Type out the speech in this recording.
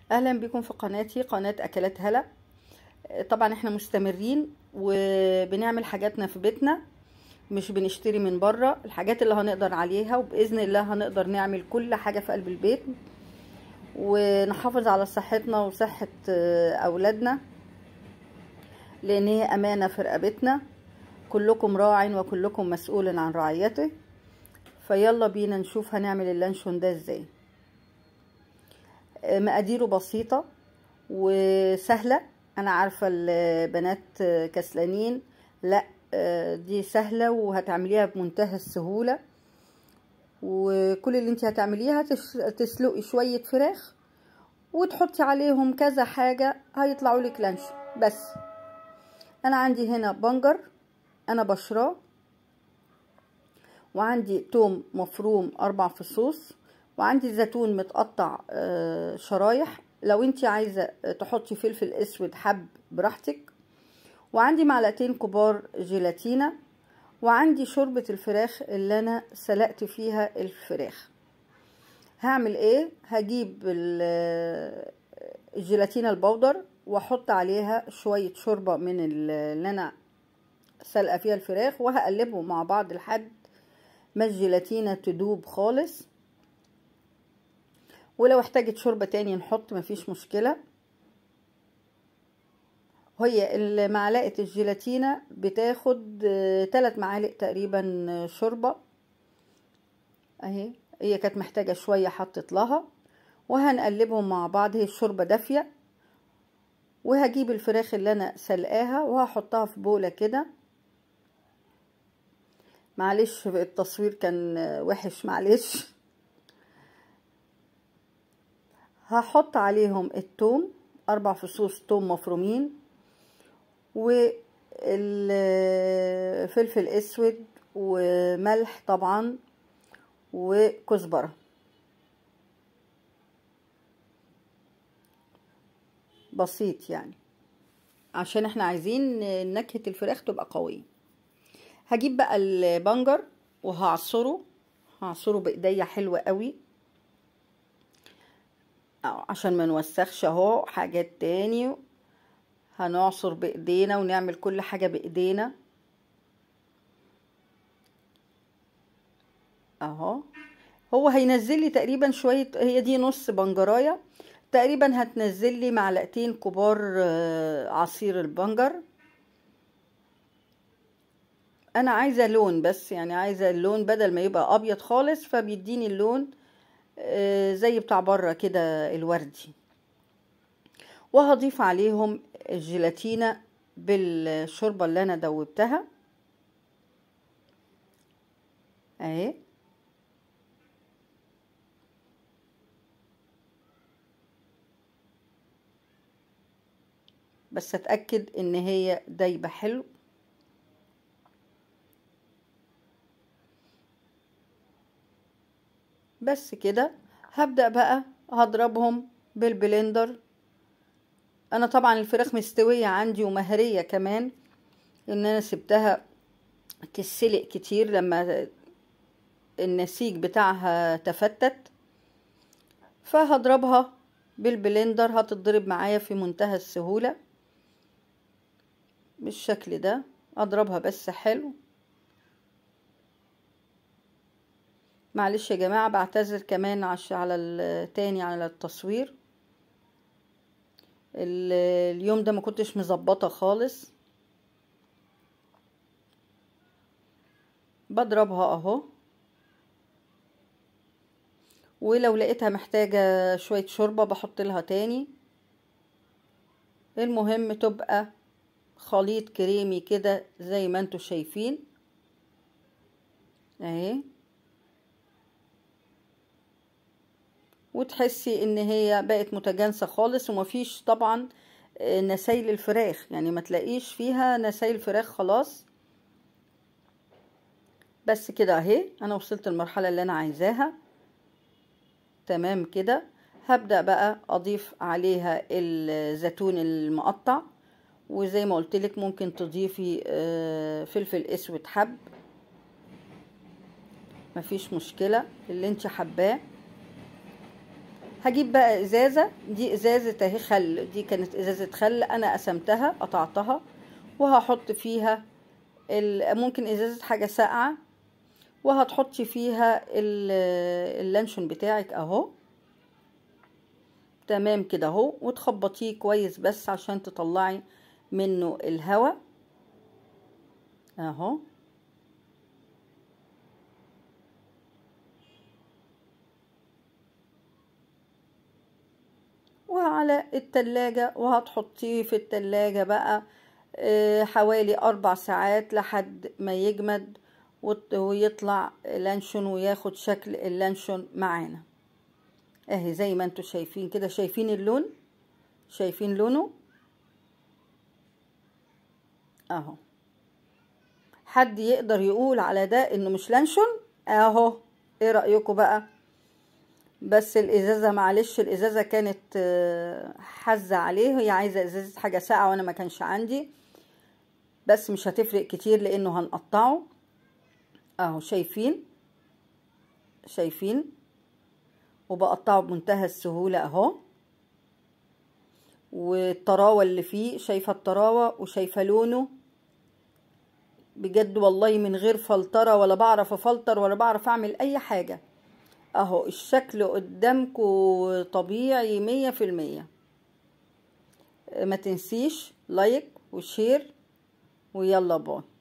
اهلا بكم في قناتي قناة اكلات هلا طبعا احنا مستمرين وبنعمل حاجاتنا في بيتنا مش بنشتري من بره الحاجات اللي هنقدر عليها وباذن الله هنقدر نعمل كل حاجة في قلب البيت ونحافظ على صحتنا وصحة اولادنا لان هي امانة في رقبتنا كلكم راع وكلكم مسؤول عن رعيته فيلا بينا نشوف هنعمل اللانشون ده ازاي مقاديره بسيطة وسهلة أنا عارفة البنات كسلانين لا دي سهلة وهتعمليها بمنتهى السهولة وكل اللي انت هتعمليها تسلقي شوية فراخ وتحطي عليهم كذا حاجة هيطلعوا لك لانش بس أنا عندي هنا بنجر أنا بشراه وعندي توم مفروم أربع فصوص وعندي زيتون متقطع شرايح لو انت عايزه تحطي فلفل اسود حب براحتك وعندي معلقتين كبار جيلاتينا وعندي شوربه الفراخ اللي انا سلقت فيها الفراخ هعمل ايه هجيب الجيلاتينا البودر واحط عليها شويه شوربه من اللي انا سلقه فيها الفراخ وهقلبهم مع بعض لحد ما الجيلاتينا تدوب خالص ولو احتاجت شوربة تاني نحط مفيش مشكلة هي معلقة الجيلاتينا بتاخد تلات معالق تقريبا شوربة اهي هي كانت محتاجة شوية حطت لها وهنقلبهم مع بعض هي الشوربة دافية وهجيب الفراخ اللي انا سلقاها وهحطها في بولة كده معلش التصوير كان وحش معلش هحط عليهم التوم اربع فصوص توم مفرومين والفلفل اسود وملح طبعا وكزبره بسيط يعني عشان احنا عايزين نكهة الفراخ تبقى قوية هجيب بقى البنجر وهعصره هعصره بايديا حلوة قوي عشان ما نوسخش اهو حاجات تاني هنعصر بايدينا ونعمل كل حاجة بايدينا اهو هو هينزل لي تقريبا شوية هي دي نص بنجراية تقريبا هتنزل لي معلقتين كبار عصير البنجر انا عايزة لون بس يعني عايزة اللون بدل ما يبقى ابيض خالص فبيديني اللون زي بتاع بره كده الوردي وهضيف عليهم الجيلاتينا بالشوربة اللي انا دوبتها اهي بس اتأكد ان هي دايبة حلو بس كده هبدأ بقى هضربهم بالبلندر انا طبعا الفراخ مستوية عندي ومهرية كمان ان انا سبتها تسلق كتير لما النسيج بتاعها تفتت فهضربها بالبلندر هتضرب معايا في منتهى السهولة بالشكل ده اضربها بس حلو معلش يا جماعة بعتذر كمان عش على التاني على التصوير اليوم ده ما كنتش مظبطة خالص بضربها اهو ولو لقيتها محتاجة شوية شوربة بحط لها تاني المهم تبقى خليط كريمي كده زي ما انتوا شايفين اهي وتحسي ان هي بقت متجانسة خالص ومفيش طبعا نسايل الفراخ يعني ما تلاقيش فيها نسايل فراخ خلاص بس كده اهي انا وصلت المرحلة اللي انا عايزاها تمام كده هبدأ بقى اضيف عليها الزيتون المقطع وزي ما قلت لك ممكن تضيفي فلفل اسود حب مفيش مشكلة اللي انت حباه هجيب بقى ازازه دي ازازه اهي خل دي كانت ازازه خل انا قسمتها قطعتها وهحط فيها ممكن ازازه حاجه ساقعه وهتحطي فيها اللانشون بتاعك اهو تمام كده اهو وتخبطيه كويس بس عشان تطلعي منه الهواء اهو وعلى التلاجة وهتحطيه في التلاجة بقى حوالي أربع ساعات لحد ما يجمد ويطلع لانشون وياخد شكل اللانشون معانا اهي زي ما انتوا شايفين كده شايفين اللون شايفين لونه اهو حد يقدر يقول على ده انه مش لانشون اهو ايه رأيكم بقى بس الازازة معلش الازازة كانت حزة عليه هي عايزة ازازة حاجة ساقعة وانا ما كانش عندي بس مش هتفرق كتير لانه هنقطعه اهو شايفين شايفين وبقطعه بمنتهى السهولة اهو والطراوة اللي فيه شايفة الطراوة وشايفة لونه بجد والله من غير فلترة ولا بعرف افلتر ولا بعرف اعمل اي حاجة اهو الشكل قدامكم طبيعي مية في المية ما تنسيش لايك وشير ويلا باي